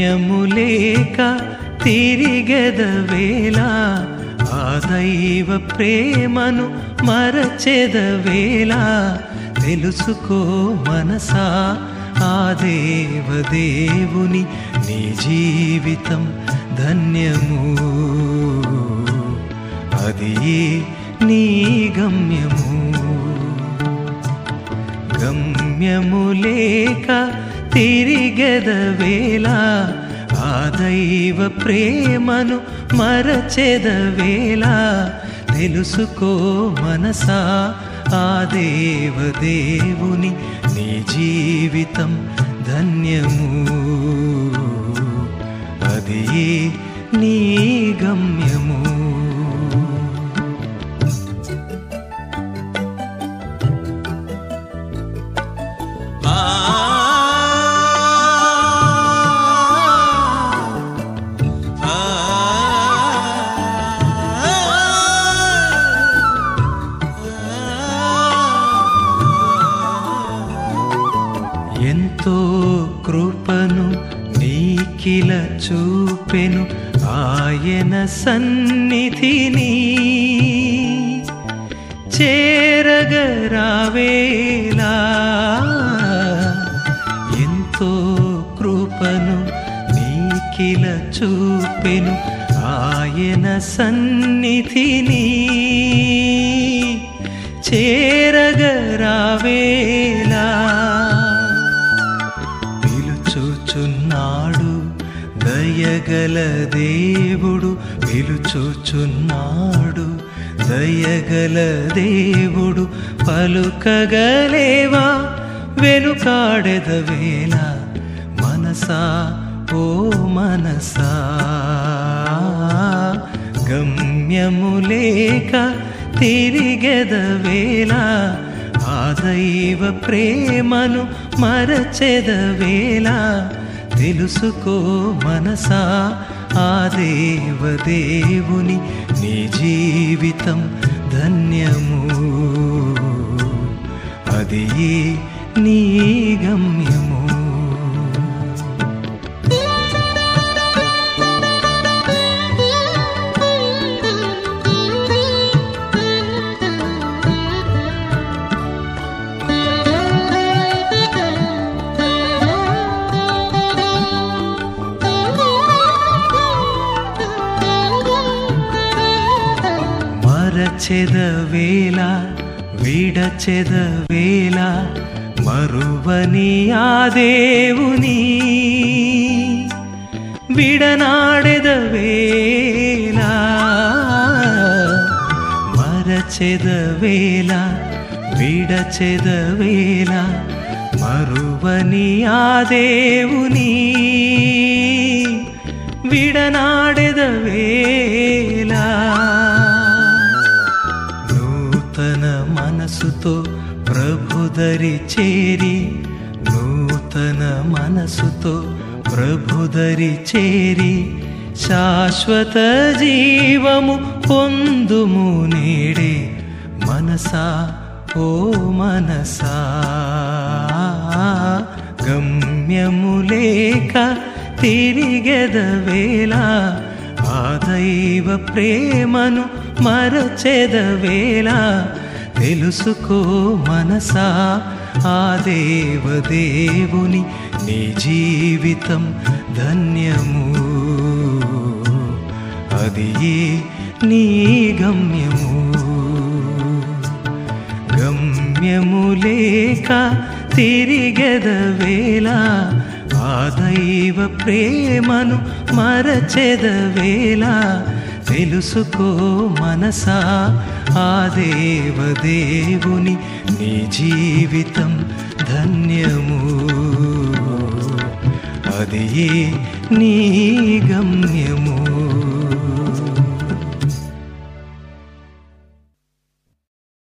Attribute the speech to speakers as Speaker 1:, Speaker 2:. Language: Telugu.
Speaker 1: గమ్యము లేక తిరిగెదవేళ ఆ దైవ ప్రేమను మరచెదవేళ తెలుసుకో మనసా ఆ దేవదేవుని నీ జీవితం ధన్యము అది నీ గమ్యము గమ్యము లేక తిరిగెదవేళ ఆ దైవ ప్రేమను మరచెదవేళ తెలుసుకో మనసా ఆ దేవదేవుని నీ జీవితం ధన్యము అది నీ గమ్యము ఎంతో కృపను నీకిల చూపెను ఆయన సన్నిధిని చేరగరావేలా ఎంతో కృపను నీకిల చూపెను ఆయన సన్నిధిని చేరగరావేలా పిలుచుచున్నాడు దయగల దేవుడు పిలుచుచున్నాడు దయగల దేవుడు పలుకగలేవా వెనుకాడెదవేళ మనసా ఓ మనసా గమ్యము లేక తిరిగెదవేళ ఆ దైవ ప్రేమను మరచెదవేళ తెలుసుకో మనసా ఆ దేవదేవుని నీ జీవితం ధన్యము అది నీ గమ్యము మరచెదవేళ విడచెదవేళ మరువని ఆ దేవుని విడనాడెదవేళ మరచెదవేళ విడచెదవేళ మరువని ఆ దేవుని విడనాడెదవేళ నూతన మనసుతో ప్రభుదరి చేరి నూతన మనసుతో ప్రభుదరి చేరి శాశ్వత జీవము పొందుము నేడే మనసా ఓ మనసా గమ్యము లేక తిరిగెదవేళ ఆ దైవ ప్రేమను మరచెదవేళ తెలుసుకో మనసా ఆ దేవదేవుని నీ జీవితం ధన్యము అది నీ గమ్యము గమ్యము లేక తిరిగెదవేళ ఆ దైవ ప్రేమను మరచెదవేళ తెలుసుకో మనసా ఆ దేవదేవుని నీ జీవితం ధన్యము అది నీ గమ్యము